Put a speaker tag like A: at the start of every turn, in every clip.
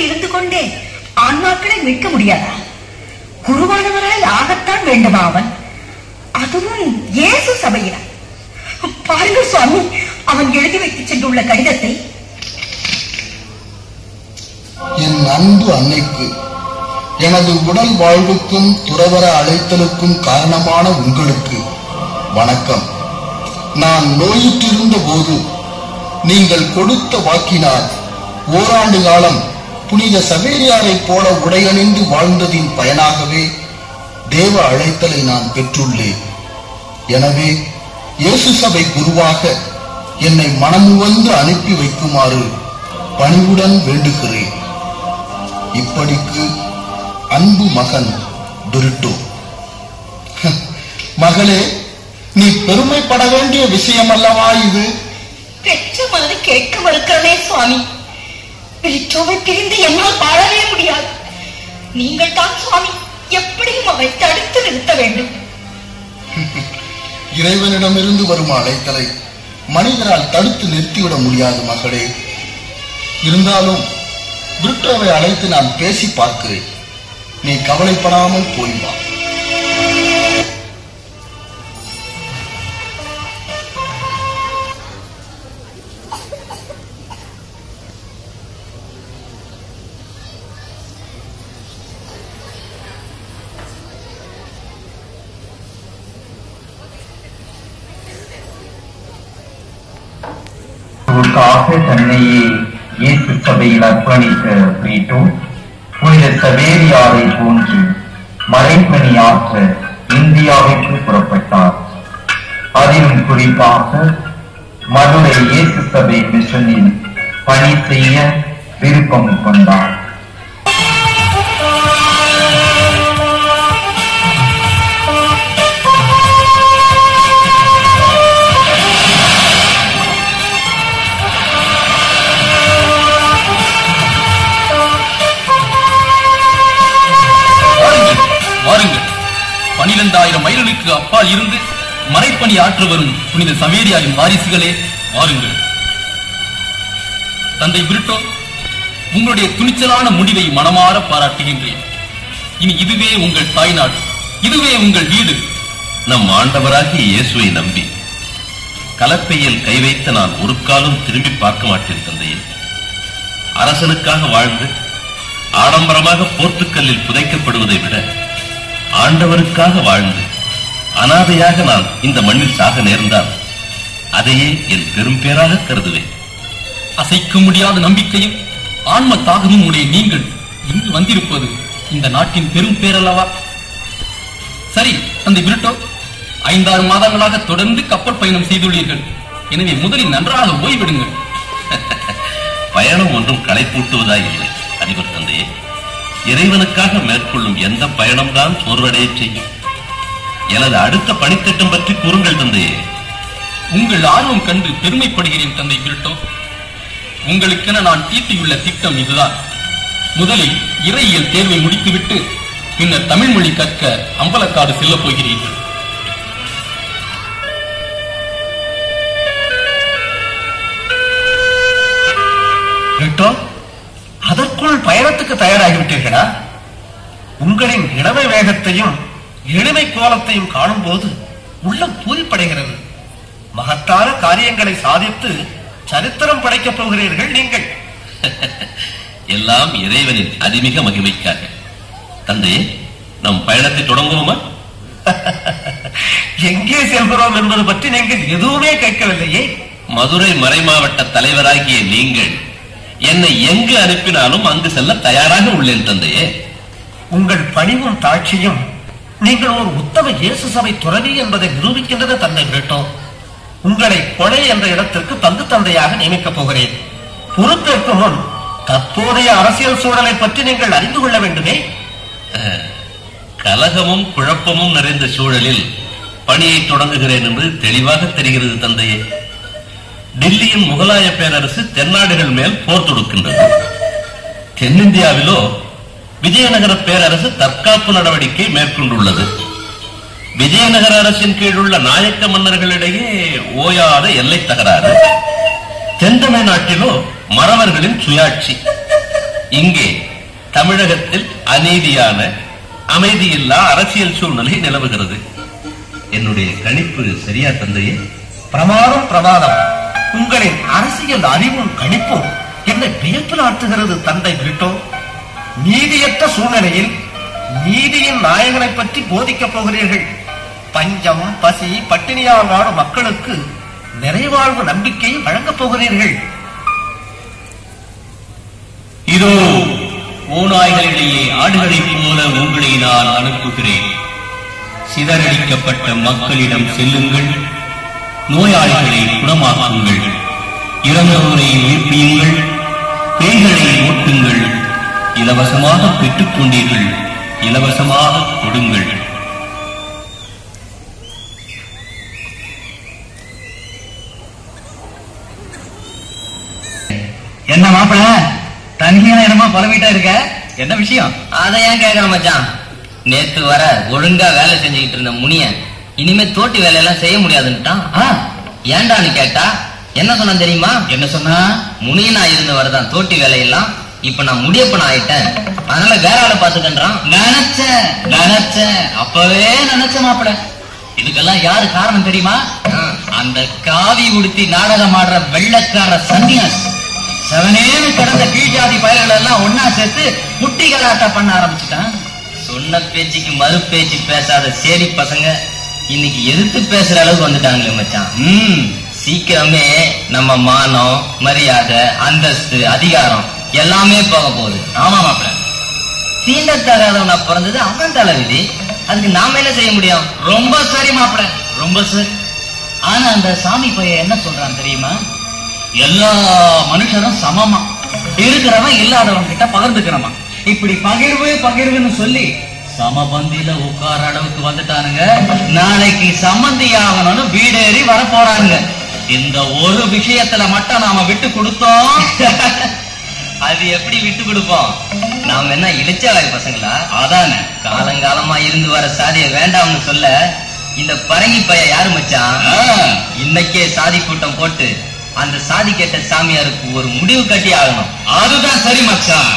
A: சபையில் இருந்து கொண்டே ஆன்மாக்களை மீட்க முடியாதா குருவானவராய் ஆகத்தான் வேண்டுமா அவன் அதுவும் இயேசு சபையினர் பாருங்கள் சுவாமி அவன் எழுதி வைத்து சென்றுள்ள கடிதத்தை
B: என் அன்பு அன்னைக்கு எனது உடல் வாழ்வுக்கும் துறவர அழைத்தலுக்கும் காரணமான உங்களுக்கு வணக்கம் நான் நோயுற்றிருந்த போது நீங்கள் கொடுத்த வாக்கினால் ஓராண்டு காலம் புனித சவேரியாரைப் போல உடையணிந்து வாழ்ந்ததின் பயனாகவே தேவ அழைத்தலை நான் பெற்றுள்ளேன் எனவே இயேசு சபை குருவாக என்னை மனமுவந்து அனுப்பி வைக்குமாறு பணிவுடன் வேண்டுகிறேன் இப்படிக்கு அன்பு மகன் பிரிட்டோ மகளே நீ பெருமைப்பட வேண்டிய விஷயம் அல்லவா இது
A: பெற்ற மனதை கேட்க மறுக்கிறனே சுவாமி பிரிட்டோவை பிரிந்து என்னால் வாழவே முடியாது நீங்கள் தான் சுவாமி எப்படியும் அவரை தடுத்து நிறுத்த வேண்டும்
B: இறைவனிடமிருந்து வரும் அழைத்தலை மனிதரால் தடுத்து நிறுத்திவிட முடியாது மகளே இருந்தாலும் பிரிட்டோவை அழைத்து நான் பேசி பார்க்கிறேன் நீ கவலைப்படாமல் போய் வா
C: உங்களுக்காக தன்னையே இயேசு சபையில் அர்ப்பணித்த பிரீட்டோ புனித சவேரியாரை போன்று மறைமணியாற்ற இந்தியாவிற்கு புறப்பட்டார் அதிலும் குறிப்பாக மதுரை இயேசு சபை மிஷனில் பணி செய்ய விருப்பம் கொண்டார்
D: வாருங்கள் வாருங்கள் பனிரெண்டாயிரம் மைல்களுக்கு அப்பால் இருந்து மறைப்பணி ஆற்ற வரும் புனித சவேரியாரின் வாரிசுகளே வாருங்கள் தந்தை பிரிட்டோ உங்களுடைய துணிச்சலான முடிவை மனமாற பாராட்டுகின்றேன் இனி இதுவே உங்கள் தாய்நாடு இதுவே உங்கள் வீடு
E: நம் ஆண்டவராகிய இயேசுவை நம்பி கலப்பையில் கை வைத்த நான் ஒரு காலம் திரும்பி பார்க்க மாட்டேன் தந்தையே அரசனுக்காக வாழ்ந்து ஆடம்பரமாக போர்த்துக்கல்லில் புதைக்கப்படுவதை விட ஆண்டவருக்காக வாழ்ந்து அனாதையாக நான் இந்த மண்ணில் சாக நேர்ந்தால் அதையே என் பெரும் பேராக கருதுவேன்
D: அசைக்க முடியாத நம்பிக்கையும் ஆன்ம தாகமும் உடைய நீங்கள் இங்கு வந்திருப்பது இந்த நாட்டின் பெரும் பேரல்லவா சரி தந்தை பிரிட்டோ ஐந்தாறு மாதங்களாக தொடர்ந்து கப்பல் பயணம் செய்துள்ளீர்கள் எனவே முதலில் நன்றாக ஓய்விடுங்கள்
E: பயணம் ஒன்றும் களைப்பூட்டுவதாய் இல்லை அதிபர் தந்தையே இறைவனுக்காக மேற்கொள்ளும் எந்த பயணம்தான் சோர்வடைய செய்யும் எனது அடுத்த பணித்திட்டம் பற்றி கூறுங்கள் தந்தையே
D: உங்கள் ஆர்வம் கண்டு பெருமைப்படுகிறேன் தந்தை பிரிட்டோ உங்களுக்கென நான் தீட்டியுள்ள திட்டம் இதுதான் முதலில் இறையியல் தேர்வை முடித்துவிட்டு பின்னர் தமிழ் மொழி கற்க அம்பலக்காடு செல்லப் போகிறீர்கள்
F: விட்டோ அதற்குள் பயணத்துக்கு தயாராகிவிட்டீர்களா உங்களின் இளமை வேகத்தையும் எளிமை கோலத்தையும் காணும்போது உள்ளம் பூரிப்படைகிறது மகத்தான காரியங்களை சாதித்து சரித்திரம் படைக்கப் போகிறீர்கள் நீங்கள்
E: எல்லாம் இறைவனின் அதிமிக மகிமைக்காக தந்தையே நம் பயணத்தை தொடங்குவோமா
F: எங்கே செல்கிறோம் என்பது பற்றி நீங்கள் எதுவுமே கேட்கவில்லையே
E: மதுரை மறைமாவட்ட தலைவராகிய நீங்கள் என்னை எங்கு அனுப்பினாலும் அங்கு செல்ல தயாராக உள்ளேன் தந்தையே
F: உங்கள் பணிவும் தாட்சியும் நீங்கள் ஒரு உத்தம இயேசு சபை துறவி என்பதை நிரூபிக்கின்றது தந்தை பிரிட்டோ உங்களை கொலை என்ற இடத்திற்கு பங்கு தந்தையாக நியமிக்கப் போகிறேன் பொறுப்பேற்கும் முன் தற்போதைய அரசியல் சூழலை பற்றி நீங்கள் அறிந்து கொள்ள வேண்டுமே
E: கலகமும் குழப்பமும் நிறைந்த சூழலில் பணியை தொடங்குகிறேன் என்று தெளிவாக தெரிகிறது தந்தையே டில்லியின் முகலாய பேரரசு தென்னாடுகள் மேல் போர் தொடுக்கின்றது தென்னிந்தியாவிலோ விஜயநகர பேரரசு தற்காப்பு நடவடிக்கை மேற்கொண்டுள்ளது விஜயநகர அரசின் கீழுள்ள நாயக்க மன்னர்களிடையே ஓயாத எல்லை தகராறு தென் தமிழ்நாட்டிலோ மறவர்களின் சுயாட்சி இங்கே தமிழகத்தில் அநீதியான அமைதியில்லா அரசியல் சூழ்நிலை நிலவுகிறது என்னுடைய கணிப்பு சரியா தந்தையே
F: பிரமாதம் பிரமாதம் உங்களின் அரசியல் அறிவும் கணிப்பும் என்னை வியப்பில் ஆட்டுகிறது தந்தை பிரிட்டோ நீதியற்ற சூழ்நிலையில் நீதியின் நாயகனை பற்றி போதிக்கப் போகிறீர்கள் பஞ்சம் பசி பட்டினியால் வாடும் மக்களுக்கு நிறைவாழ்வு நம்பிக்கையை வழங்கப் போகிறீர்கள்
D: இதோ ஓநாய்களிடையே ஆடுகளைப் போல உங்களை நான் அனுப்புகிறேன் சிதறடிக்கப்பட்ட மக்களிடம் செல்லுங்கள் நோயாளிகளை குணமாக்குங்கள் இறந்தோரை உயிர்ப்பியுங்கள் பேய்களை ஓட்டுங்கள் இலவசமாக பெற்றுக் கொண்டீர்கள் இலவசமாக கொடுங்கள்
G: என்ன மாப்பிள தனியா என்னமா பரவிட்டா இருக்க என்ன விஷயம்
H: அதை ஏன் கேக்குற மச்சான் நேத்து வர ஒழுங்கா வேலை செஞ்சுக்கிட்டு இருந்த முனியன் இனிமே தோட்டி வேலையெல்லாம் செய்ய முடியாதுன்னுட்டான்
G: ஆ,
H: ஏன்டான்னு கேட்டா என்ன சொன்னா தெரியுமா
G: என்ன சொன்னா
H: முனியனா இருந்து வரதான் தோட்டி வேலையெல்லாம் இப்ப நான் முடியப்பன் ஆயிட்டேன் அதனால வேற ஆளை பாத்துக்கன்றான்
G: நினைச்சேன் நினைச்சேன் அப்பவே நினைச்ச மாப்பிள இதுக்கெல்லாம் யாரு காரணம் தெரியுமா அந்த காவி உடுத்தி நாடகம் ஆடுற வெள்ளக்கார சன்னியாஸ் செவனேன்னு கிடந்த கீழ்ஜாதி பயல்கள் எல்லாம் ஒன்னா சேர்த்து முட்டி கலாட்டா பண்ண ஆரம்பிச்சுட்டான்
H: சொன்ன பேச்சுக்கு மறு பேச்சு பேசாத சேரி பசங்க இன்னைக்கு எதிர்த்து பேசுற அளவுக்கு வந்துட்டாங்களே மச்சான்
G: ம்
H: சீக்கிரமே நம்ம மானம் மரியாதை அந்தஸ்து அதிகாரம் எல்லாமே போக போகுது
G: ஆமா மாப்பிள
H: தீண்டத்தகாதவனா பிறந்தது அவன் தலைவிதி அதுக்கு நாம என்ன செய்ய முடியும்
G: ரொம்ப சரி மாப்பிள ரொம்ப சரி ஆனா அந்த சாமி பையன் என்ன சொல்றான் தெரியுமா எல்லா மனுஷரும் சமமா இருக்கிறவன் இல்லாதவன் கிட்ட பகிர்ந்துக்கிறமா இப்படி பகிர்வு பகிர்வுன்னு சொல்லி சமபந்தியில உட்கார அளவுக்கு வந்துட்டானுங்க நாளைக்கு சம்மந்தி ஆகணும்னு வீடேறி வர போறாங்க இந்த ஒரு விஷயத்துல மட்டும் நாம விட்டு கொடுத்தோம்
H: அது எப்படி விட்டு கொடுப்போம் நாம என்ன இளிச்சவாய் பசங்களா
G: அதானே
H: காலங்காலமா இருந்து வர சாதிய வேண்டாம்னு சொல்ல இந்த பரங்கி பைய யாரு மச்சான்
G: ஆ.
H: இன்னைக்கே சாதி கூட்டம் போட்டு அந்த சாதி கேட்ட சாமியாருக்கு ஒரு முடிவு கட்டி ஆகணும்
G: அதுதான் சரி மச்சான்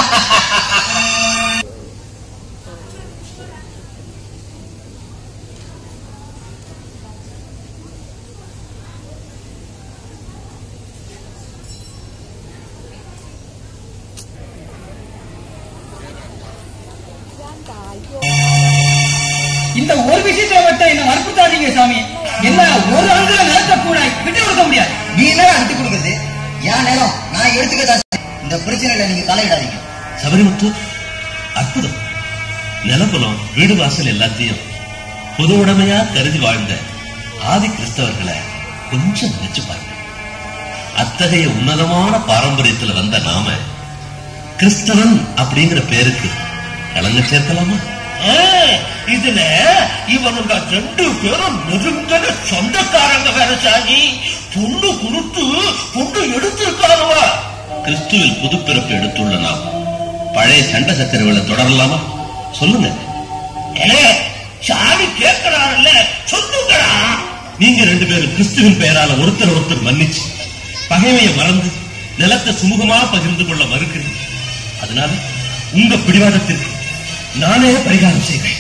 I: இந்த ஒரு விஷயத்துல மட்டும் என்ன வற்புறுத்தாதீங்க சாமி என்ன ஒரு அங்குல நிலத்தை கூட விட்டு கொடுக்க முடியாது
J: நீ நேரம் விட்டு கொடுக்குறது என் நேரம் நான் எடுத்துக்கதா இந்த பிரச்சனையில நீங்க தலையிடாதீங்க
E: சபரிமுத்து அற்புதம் நிலபுலம் வீடு வாசல் எல்லாத்தையும் பொது உடைமையா கருதி வாழ்ந்த ஆதி கிறிஸ்தவர்களை கொஞ்சம் நினைச்சு பாருங்க அத்தகைய உன்னதமான பாரம்பரியத்துல வந்த நாம கிறிஸ்தவன் அப்படிங்கிற பேருக்கு கலங்க சேர்க்கலாமா
F: ஆ, இதுல இவனுங்க ரெண்டு பேரும் நெருங்கன சொந்தக்காரங்க வேற சாமி பொண்ணு கொடுத்து பொண்ணு எடுத்திருக்கானுவா
E: கிறிஸ்துவில் புதுப்பிறப்பு எடுத்துள்ள நாம் பழைய சண்டை சச்சரவுகளை தொடரலாமா சொல்லுங்க
F: ஏ, சாமி கேட்கிறாருல்ல சொல்லுங்கடா
E: நீங்க ரெண்டு பேரும் கிறிஸ்துவின் பெயரால ஒருத்தர் ஒருத்தர் மன்னிச்சு பகைமையை மறந்து நிலத்தை சுமூகமா பகிர்ந்து கொள்ள மறுக்கிறீங்க அதனால உங்க பிடிவாதத்திற்கு நானே பரிகாரம் செய்வேன்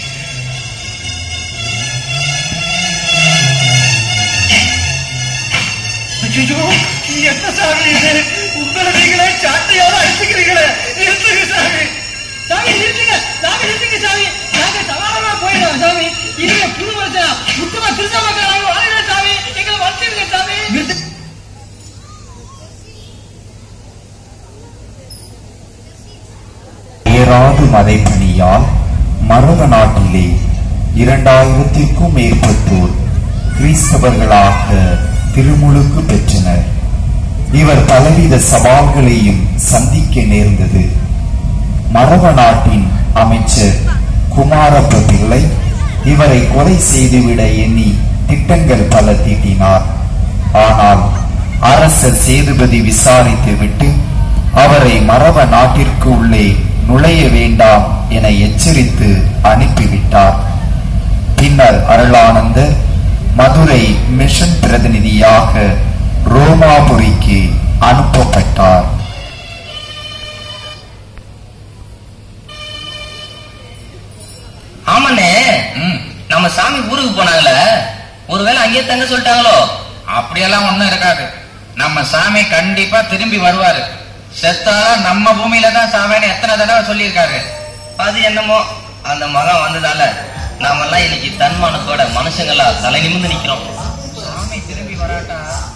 F: ஐயோ என்ன சாமி இது உங்களை நீங்களே சாட்டையால அடிச்சுக்கிறீங்களே நிறுத்துங்க சாமி
I: சாமி நிறுத்துங்க சாமி நிறுத்துங்க சாமி நாங்க சமாளமா போயிடுவோம் சாமி இனிமே புது வருஷம் உத்தம கிறிஸ்தவ மக்களாக வாழ்கிறோம் சாமி எங்களை வச்சிருங்க சாமி
C: ஏறாது மதைப்பணியால் மருத நாட்டிலே இரண்டாயிரத்திற்கும் மேற்பட்டோர் கிறிஸ்தவர்களாக திருமுழுக்கு பெற்றனர் இவர் பலவித சவால்களையும் சந்திக்க நேர்ந்தது மரப நாட்டின் அமைச்சர் குமாரப்ப பிள்ளை இவரை கொலை செய்துவிட எண்ணி திட்டங்கள் பல தீட்டினார் ஆனால் அரசர் சேதுபதி விசாரித்துவிட்டு அவரை மரப நாட்டிற்கு உள்ளே நுழைய வேண்டாம் என எச்சரித்து அனுப்பிவிட்டார் பின்னர் அருளானந்தர் மதுரை மிஷன் பிரதிநிதியாக ரோமாபுரிக்கு அனுப்பப்பட்டார்
H: நம்ம சாமி ஊருக்கு போனாங்களே ஒருவேளை அங்கேயே தங்க சொல்லிட்டாங்களோ
K: அப்படியெல்லாம் ஒண்ணும் இருக்காது நம்ம சாமி கண்டிப்பா திரும்பி வருவாரு செத்தாலும் நம்ம பூமியில தான் சாவேன்னு எத்தனை தடவை சொல்லியிருக்காரு
H: அது என்னமோ அந்த மகன் வந்ததால நாமெல்லாம் இன்னைக்கு தன்மானத்தோட மனுஷங்களா தலை நிமிர்ந்து நிக்கிறோம்
K: சாமி திரும்பி வராட்டா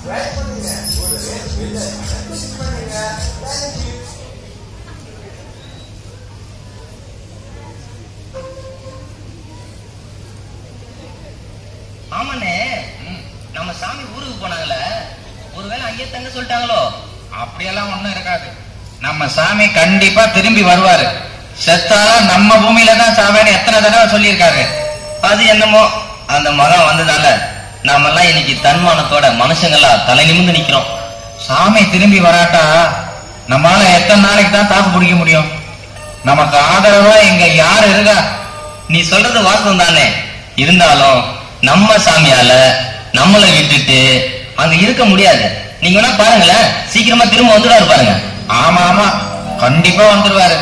H: ஆமாண்ணே நம்ம சாமி ஊருக்கு போனாங்களே ஒருவேளை அங்கேயே தங்க சொல்லிட்டாங்களோ
K: அப்படியெல்லாம் ஒண்ணும் இருக்காது நம்ம சாமி கண்டிப்பா திரும்பி வருவாரு செத்தாலும் நம்ம பூமியில தான் சாவேன்னு எத்தனை தடவை சொல்லியிருக்காரு
H: அது என்னமோ அந்த மகன் வந்ததால நாமெல்லாம் இன்னைக்கு தன்மானத்தோட மனுஷங்களா தலை நிமிர்ந்து நிக்கிறோம்
K: சாமி திரும்பி வராட்டா நம்மளால எத்தனை நாளைக்கு தான் தாக்கு பிடிக்க முடியும் நமக்கு ஆதரவா இங்க யாரு இருக்கா
H: நீ சொல்றது வாஸ்தவம் தானே இருந்தாலும் நம்ம சாமியால நம்மளை விட்டுட்டு அங்க இருக்க முடியாது நீங்க வேணா பாருங்களேன் சீக்கிரமா திரும்ப வந்துடாரு பாருங்க
K: ஆமா ஆமா கண்டிப்பா வந்துருவாரு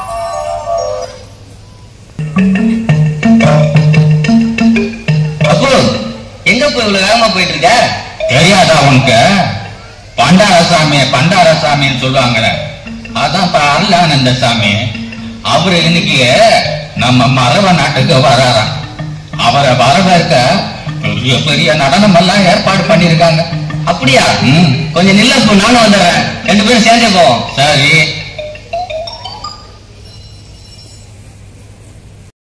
H: அப்போ எங்க போய் இவ்வளவு வேகமா போயிட்டு இருக்க
K: தெரியாதா உனக்கு பண்டாரசாமி பண்டாரசாமின்னு சொல்லுவாங்கல்ல அதான் இப்ப அருளானந்த சாமி அவரு இன்னைக்கு நம்ம மரவ நாட்டுக்கு வராராம் அவரை வரவேற்க பெரிய பெரிய நடனம் எல்லாம் ஏற்பாடு பண்ணிருக்காங்க
H: அப்படியா
K: ம்
H: கொஞ்சம் நில்ல அப்போ நானும் வந்துடுறேன் ரெண்டு பேரும் சேர்ந்தே போவோம்
K: சரி